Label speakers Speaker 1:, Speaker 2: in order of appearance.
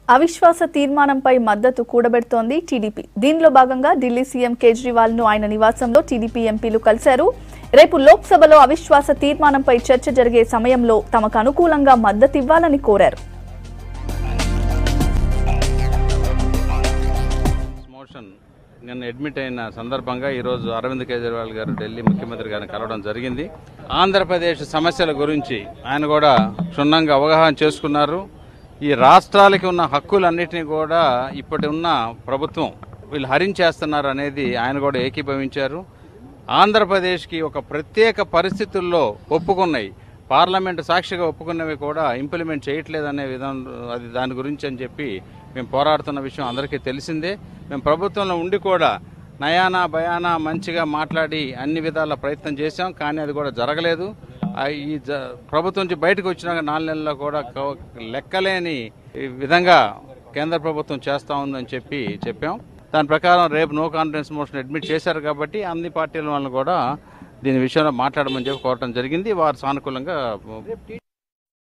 Speaker 1: అవిశ్వాస తీర్మానంపై మద్దతు కూడబెడుతోంది టీడీపీ దీనిలో భాగంగా ఢిల్లీ సీఎం కేజ్రీవాల్ ను ఆయన నివాసంలో టీడీపీ ఎంపీలు కలిశారు రేపు లోక్సభలో అవిశ్వాస తీర్మానంపై చర్చ జరిగే సమయంలో తమకు అనుకూలంగా మద్దతు ఇవ్వాలని కోరారు
Speaker 2: మోషన్ నిన్న అడ్మిట్ అయిన సందర్భంగా ఈరోజు అరవింద్ కేజ్రీవాల్ గారు ఢిల్లీ ముఖ్యమంత్రి గారిని కలవడం జరిగింది ఆంధ్రప్రదేశ్ సమస్యల గురించి ఆయన కూడా క్షుణ్ణంగా అవగాహన చేసుకున్నారు ఈ రాష్ట్రాలకి ఉన్న హక్కులన్నిటినీ కూడా ఇప్పటి ఉన్న ప్రభుత్వం వీళ్ళు హరించేస్తున్నారు అనేది ఆయన కూడా ఏకీభవించారు ఆంధ్రప్రదేశ్కి ఒక ప్రత్యేక పరిస్థితుల్లో ఒప్పుకున్నాయి పార్లమెంటు సాక్షిగా ఒప్పుకున్నవి కూడా ఇంప్లిమెంట్ చేయట్లేదనే విధానం అది దాని గురించి అని చెప్పి మేము పోరాడుతున్న విషయం అందరికీ తెలిసిందే మేము ప్రభుత్వంలో ఉండి కూడా నయానా భయానా మంచిగా మాట్లాడి అన్ని విధాల ప్రయత్నం చేశాం కానీ అది కూడా జరగలేదు ఆ ఈ జ- ప్రభుత్వం నుంచి బయటకు వచ్చినాక నాలుగు నెలల్లో కూడా కవ- లెక్కలేని విధంగా కేంద్ర ప్రభుత్వం చేస్తూ ఉందని చెప్పి చెప్పాం దాని ప్రకారం రేపు నో కాన్ఫిడెన్స్ మోషన్ అడ్మిట్ చేశారు కాబట్టి అన్ని పార్టీల వాళ్ళని కూడా దీని విషయంలో మాట్లాడమని చెప్పి కోరటం జరిగింది వారు సానుకూలంగా